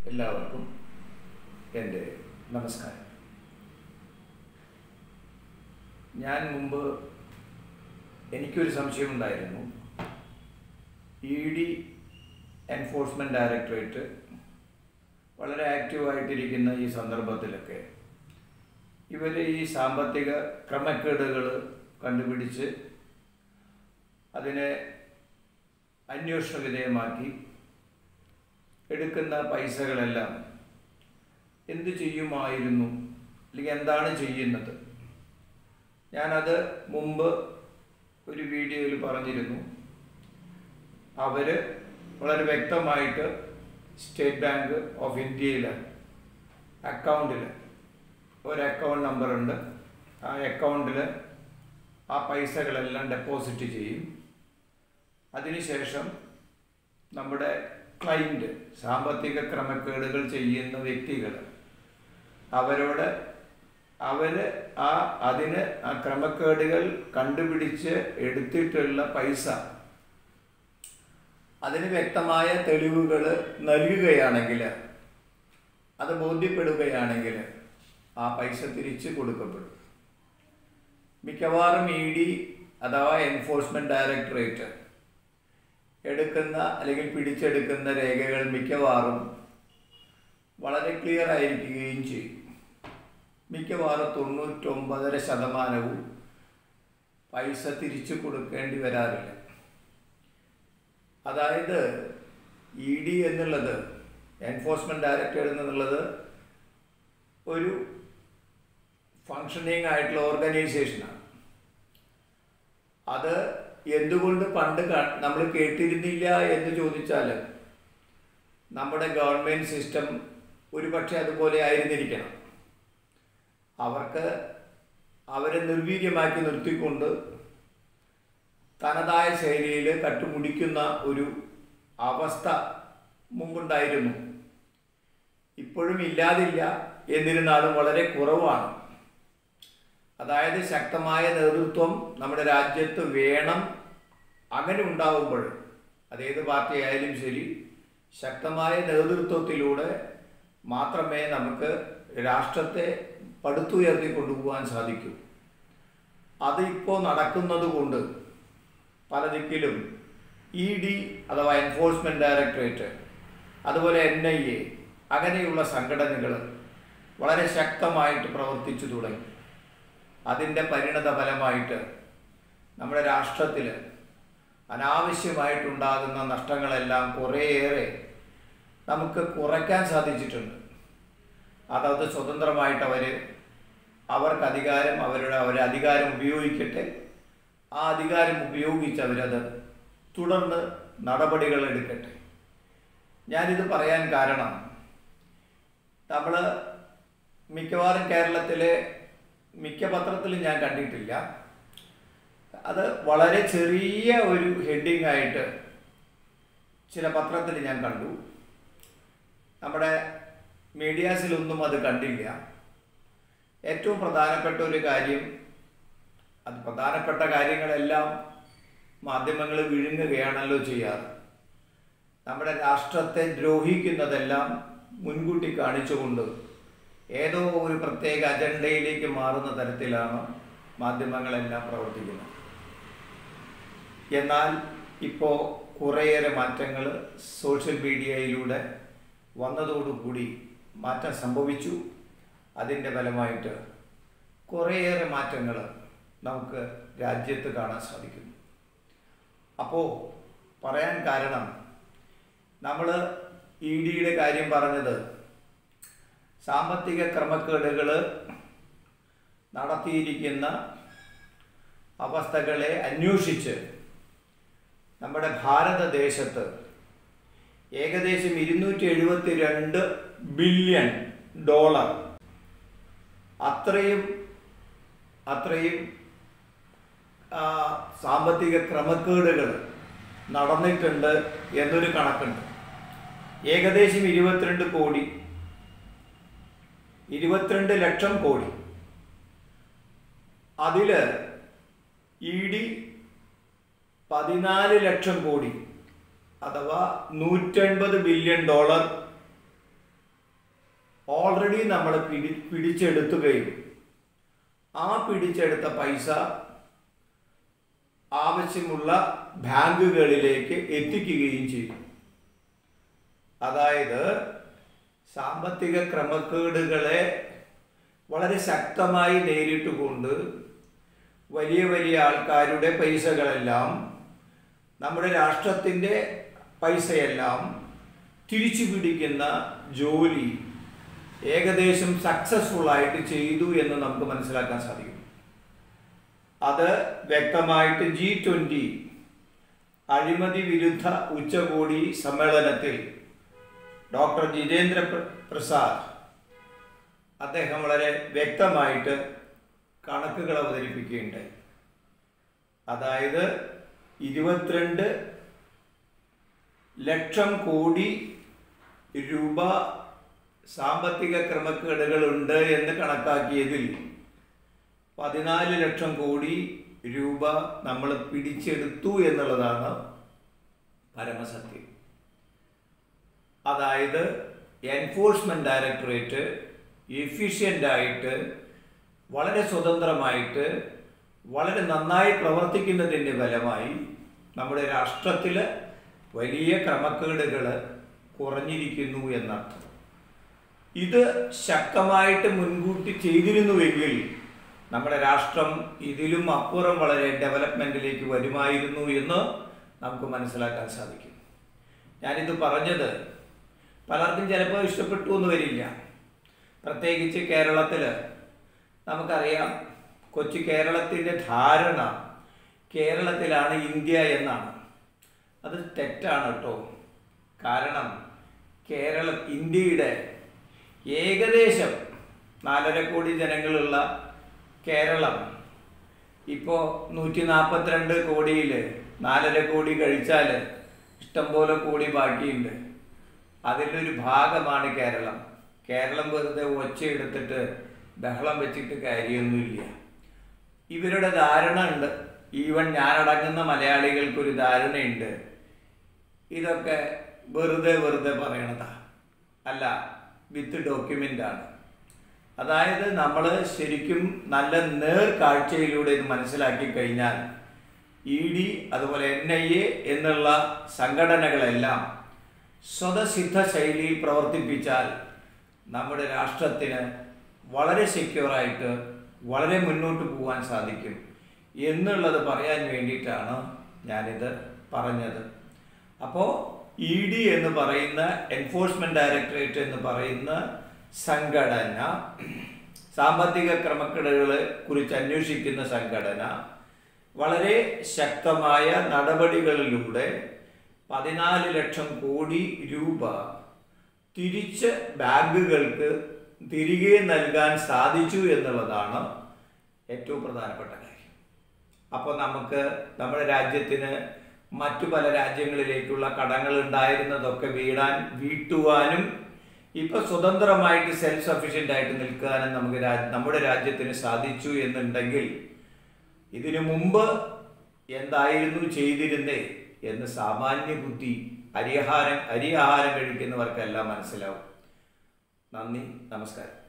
എല്ലാവർക്കും എൻ്റെ നമസ്കാരം ഞാൻ മുമ്പ് എനിക്കൊരു സംശയമുണ്ടായിരുന്നു ഇ ഡി എൻഫോഴ്സ്മെൻറ്റ് ഡയറക്ടറേറ്റ് വളരെ ആക്റ്റീവായിട്ടിരിക്കുന്ന ഈ സന്ദർഭത്തിലൊക്കെ ഇവർ ഈ സാമ്പത്തിക ക്രമക്കേടുകൾ കണ്ടുപിടിച്ച് അതിനെ അന്വേഷണ വിധേയമാക്കി എടുക്കുന്ന പൈസകളെല്ലാം എന്തു ചെയ്യുമായിരുന്നു അല്ലെങ്കിൽ എന്താണ് ചെയ്യുന്നത് ഞാനത് മുമ്പ് ഒരു വീഡിയോയിൽ പറഞ്ഞിരുന്നു അവർ വളരെ വ്യക്തമായിട്ട് സ്റ്റേറ്റ് ബാങ്ക് ഓഫ് ഇന്ത്യയിൽ അക്കൗണ്ടിൽ ഒരു അക്കൗണ്ട് നമ്പറുണ്ട് ആ അക്കൗണ്ടിൽ ആ പൈസകളെല്ലാം ഡെപ്പോസിറ്റ് ചെയ്യും അതിനുശേഷം നമ്മുടെ ക്ലൈൻറ്റ് സാമ്പത്തിക ക്രമക്കേടുകൾ ചെയ്യുന്ന വ്യക്തികൾ അവരോട് അവർ ആ അതിന് ആ ക്രമക്കേടുകൾ കണ്ടുപിടിച്ച് എടുത്തിട്ടുള്ള പൈസ അതിന് വ്യക്തമായ തെളിവുകൾ നൽകുകയാണെങ്കിൽ അത് ബോധ്യപ്പെടുകയാണെങ്കിൽ ആ പൈസ തിരിച്ച് കൊടുക്കപ്പെടും മിക്കവാറും ഇ ഡി അഥവാ എൻഫോഴ്സ്മെൻറ്റ് ഡയറക്ടറേറ്റ് എടുക്കുന്ന അല്ലെങ്കിൽ പിടിച്ചെടുക്കുന്ന രേഖകൾ മിക്കവാറും വളരെ ക്ലിയർ ആയിരിക്കുകയും ചെയ്യും മിക്കവാറും തൊണ്ണൂറ്റൊമ്പതര ശതമാനവും പൈസ തിരിച്ചു കൊടുക്കേണ്ടി വരാറില്ല അതായത് ഇ ഡി എന്നുള്ളത് എൻഫോഴ്സ്മെൻറ്റ് ഡയറക്ടറേറ്റ് എന്നുള്ളത് ഒരു ഫങ്ഷനിങ് ആയിട്ടുള്ള ഓർഗനൈസേഷനാണ് അത് എന്തുകൊണ്ട് പണ്ട് നമ്മൾ കേട്ടിരുന്നില്ല എന്ന് ചോദിച്ചാൽ നമ്മുടെ ഗവൺമെൻറ് സിസ്റ്റം ഒരുപക്ഷെ അതുപോലെ ആയിരുന്നിരിക്കണം അവർക്ക് അവരെ നിർവീര്യമാക്കി നിർത്തിക്കൊണ്ട് തനതായ ശൈലിയിൽ കട്ടുമുടിക്കുന്ന ഒരു അവസ്ഥ മുമ്പുണ്ടായിരുന്നു ഇപ്പോഴും ഇല്ലാതില്ല എന്നിരുന്നാലും വളരെ കുറവാണ് അതായത് ശക്തമായ നേതൃത്വം നമ്മുടെ രാജ്യത്ത് വേണം അങ്ങനെ ഉണ്ടാവുമ്പോൾ അതേത് പാർട്ടി ആയാലും ശരി ശക്തമായ നേതൃത്വത്തിലൂടെ മാത്രമേ നമുക്ക് രാഷ്ട്രത്തെ പടുത്തുയർത്തി കൊണ്ടുപോകാൻ സാധിക്കൂ അതിപ്പോൾ നടക്കുന്നത് കൊണ്ട് പല ദിക്കിലും ഇ ഡി അഥവാ എൻഫോഴ്സ്മെൻറ്റ് ഡയറക്ടറേറ്റ് അതുപോലെ എൻ ഐ എ അങ്ങനെയുള്ള സംഘടനകൾ വളരെ ശക്തമായിട്ട് പ്രവർത്തിച്ചു തുടങ്ങി അതിൻ്റെ പരിണത ഫലമായിട്ട് നമ്മുടെ രാഷ്ട്രത്തിൽ അനാവശ്യമായിട്ടുണ്ടാകുന്ന നഷ്ടങ്ങളെല്ലാം കുറേയേറെ നമുക്ക് കുറയ്ക്കാൻ സാധിച്ചിട്ടുണ്ട് അതത് സ്വതന്ത്രമായിട്ട് അവർ അവർക്ക് അധികാരം അവരുടെ അവരെ അധികാരം ഉപയോഗിക്കട്ടെ ആ അധികാരം ഉപയോഗിച്ച് അവരത് തുടർന്ന് നടപടികൾ എടുക്കട്ടെ ഞാനിത് പറയാൻ കാരണം നമ്മൾ മിക്കവാറും കേരളത്തിലെ മിക്ക പത്രത്തിലും ഞാൻ കണ്ടിട്ടില്ല അത് വളരെ ചെറിയ ഒരു ഹെഡിങ് ആയിട്ട് ചില പത്രത്തിൽ ഞാൻ കണ്ടു നമ്മുടെ മീഡിയാസിലൊന്നും അത് കണ്ടില്ല ഏറ്റവും പ്രധാനപ്പെട്ട ഒരു കാര്യം അത് പ്രധാനപ്പെട്ട കാര്യങ്ങളെല്ലാം മാധ്യമങ്ങൾ വിഴുങ്ങുകയാണല്ലോ ചെയ്യാറ് നമ്മുടെ രാഷ്ട്രത്തെ ദ്രോഹിക്കുന്നതെല്ലാം മുൻകൂട്ടി കാണിച്ചുകൊണ്ട് ഏതോ ഒരു പ്രത്യേക അജണ്ടയിലേക്ക് മാറുന്ന തരത്തിലാണ് മാധ്യമങ്ങളെല്ലാം പ്രവർത്തിക്കുന്നത് എന്നാൽ ഇപ്പോൾ കുറേയേറെ മാറ്റങ്ങൾ സോഷ്യൽ മീഡിയയിലൂടെ വന്നതോടുകൂടി മാറ്റം സംഭവിച്ചു അതിൻ്റെ ഫലമായിട്ട് കുറേയേറെ മാറ്റങ്ങൾ നമുക്ക് രാജ്യത്ത് കാണാൻ സാധിക്കുന്നു അപ്പോൾ പറയാൻ കാരണം നമ്മൾ ഇ ഡിയുടെ കാര്യം പറഞ്ഞത് സാമ്പത്തിക ക്രമക്കേടുകൾ നടത്തിയിരിക്കുന്ന അവസ്ഥകളെ അന്വേഷിച്ച് നമ്മുടെ ഭാരതദേശത്ത് ഏകദേശം ഇരുന്നൂറ്റി എഴുപത്തി രണ്ട് ബില്യൺ ഡോളർ അത്രയും അത്രയും സാമ്പത്തിക ക്രമക്കേടുകൾ നടന്നിട്ടുണ്ട് എന്നൊരു കണക്കുണ്ട് ഏകദേശം ഇരുപത്തിരണ്ട് കോടി ഇരുപത്തിരണ്ട് ലക്ഷം കോടി അതിൽ ഇ ഡി പതിനാല് ലക്ഷം കോടി അഥവാ നൂറ്റൻപത് ബില്യൺ ഡോളർ ഓൾറെഡി നമ്മൾ പിടി പിടിച്ചെടുത്തുകയും ആ പിടിച്ചെടുത്ത പൈസ ആവശ്യമുള്ള ബാങ്കുകളിലേക്ക് എത്തിക്കുകയും ചെയ്യും അതായത് സാമ്പത്തിക ക്രമക്കേടുകളെ വളരെ ശക്തമായി നേരിട്ടുകൊണ്ട് വലിയ വലിയ ആൾക്കാരുടെ പൈസകളെല്ലാം നമ്മുടെ രാഷ്ട്രത്തിൻ്റെ പൈസയെല്ലാം തിരിച്ചു പിടിക്കുന്ന ജോലി ഏകദേശം സക്സസ്ഫുൾ ആയിട്ട് ചെയ്തു എന്ന് നമുക്ക് മനസ്സിലാക്കാൻ സാധിക്കും അത് വ്യക്തമായിട്ട് ജി ട്വൻ്റി അഴിമതി വിരുദ്ധ ഉച്ചകോടി സമ്മേളനത്തിൽ ഡോക്ടർ ജിതേന്ദ്ര പ്ര- പ്രസാദ് അദ്ദേഹം വളരെ വ്യക്തമായിട്ട് കണക്കുകൾ അവതരിപ്പിക്കുകയുണ്ടായി അതായത് ഇരുപത്തിരണ്ട് ലക്ഷം കോടി രൂപ സാമ്പത്തിക ക്രമക്കേടുകളുണ്ട് എന്ന് കണക്കാക്കിയതിൽ പതിനാല് ലക്ഷം കോടി രൂപ നമ്മൾ പിടിച്ചെടുത്തു എന്നുള്ളതാണ് പരമസത്യം അതായത് എൻഫോഴ്സ്മെന്റ് ഡയറക്ടറേറ്റ് എഫിഷ്യൻ്റ് ആയിട്ട് വളരെ സ്വതന്ത്രമായിട്ട് വളരെ നന്നായി പ്രവർത്തിക്കുന്നതിൻ്റെ ഫലമായി നമ്മുടെ രാഷ്ട്രത്തിൽ വലിയ ക്രമക്കേടുകൾ കുറഞ്ഞിരിക്കുന്നു എന്നർത്ഥം ഇത് ശക്തമായിട്ട് മുൻകൂട്ടി ചെയ്തിരുന്നുവെങ്കിൽ നമ്മുടെ രാഷ്ട്രം ഇതിലും അപ്പുറം വളരെ ഡെവലപ്മെൻറ്റിലേക്ക് വരുമായിരുന്നു എന്ന് നമുക്ക് മനസ്സിലാക്കാൻ സാധിക്കും ഞാനിത് പറഞ്ഞത് പലർക്കും ചിലപ്പോൾ ഇഷ്ടപ്പെട്ടു എന്ന് വരില്ല പ്രത്യേകിച്ച് കേരളത്തിൽ നമുക്കറിയാം കൊച്ചു കേരളത്തിൻ്റെ ധാരണ കേരളത്തിലാണ് ഇന്ത്യ എന്നാണ് അത് തെറ്റാണ് കേട്ടോ കാരണം കേരളം ഇന്ത്യയുടെ ഏകദേശം നാലര കോടി ജനങ്ങളുള്ള കേരളം ഇപ്പോൾ നൂറ്റി നാൽപ്പത്തിരണ്ട് കോടിയിൽ നാലര കോടി കഴിച്ചാൽ ഇഷ്ടംപോലെ കോടി ബാക്കിയുണ്ട് അതിലൊരു ഭാഗമാണ് കേരളം കേരളം വെറുതെ ഒച്ചയെടുത്തിട്ട് ബഹളം വെച്ചിട്ട് കാര്യമൊന്നുമില്ല ഇവരുടെ ധാരണ ഉണ്ട് ഈവൻ ഞാനടങ്ങുന്ന മലയാളികൾക്കൊരു ധാരണയുണ്ട് ഇതൊക്കെ വെറുതെ വെറുതെ പറയണതാ അല്ല വിത്ത് ഡോക്യുമെൻ്റ് ആണ് അതായത് നമ്മൾ ശരിക്കും നല്ല നേർ കാഴ്ചയിലൂടെ ഇത് മനസ്സിലാക്കി കഴിഞ്ഞാൽ ഇ ഡി അതുപോലെ എൻ ഐ എ എന്നുള്ള സംഘടനകളെല്ലാം സ്വതസിദ്ധ ശൈലിയിൽ പ്രവർത്തിപ്പിച്ചാൽ നമ്മുടെ രാഷ്ട്രത്തിന് വളരെ സെക്യൂറായിട്ട് വളരെ മുന്നോട്ട് പോകാൻ സാധിക്കും എന്നുള്ളത് പറയാൻ വേണ്ടിയിട്ടാണ് ഞാനിത് പറഞ്ഞത് അപ്പോൾ ഇ ഡി എന്ന് പറയുന്ന എൻഫോഴ്സ്മെന്റ് ഡയറക്ടറേറ്റ് എന്ന് പറയുന്ന സംഘടന സാമ്പത്തിക ക്രമക്കേടുകളെ കുറിച്ച് അന്വേഷിക്കുന്ന സംഘടന വളരെ ശക്തമായ നടപടികളിലൂടെ പതിനാല് ലക്ഷം കോടി രൂപ തിരിച്ച് ബാങ്കുകൾക്ക് തിരികെ നൽകാൻ സാധിച്ചു എന്നുള്ളതാണ് ഏറ്റവും പ്രധാനപ്പെട്ട കാര്യം അപ്പോൾ നമുക്ക് നമ്മുടെ രാജ്യത്തിന് മറ്റു പല രാജ്യങ്ങളിലേക്കുള്ള കടങ്ങൾ ഉണ്ടായിരുന്നതൊക്കെ വീടാൻ വീട്ടുവാനും ഇപ്പൊ സ്വതന്ത്രമായിട്ട് സെൽഫ് സഫീഷ്യൻ്റ് ആയിട്ട് നിൽക്കാനും നമുക്ക് രാ- നമ്മുടെ രാജ്യത്തിന് സാധിച്ചു എന്നുണ്ടെങ്കിൽ ഇതിനു മുമ്പ് എന്തായിരുന്നു ചെയ്തിരുന്നേ എന്ന് സാമാന്യ ബുദ്ധി അരിഹാരം അരിയാഹാരം കഴിക്കുന്നവർക്കെല്ലാം മനസ്സിലാവും നന്ദി നമസ്കാരം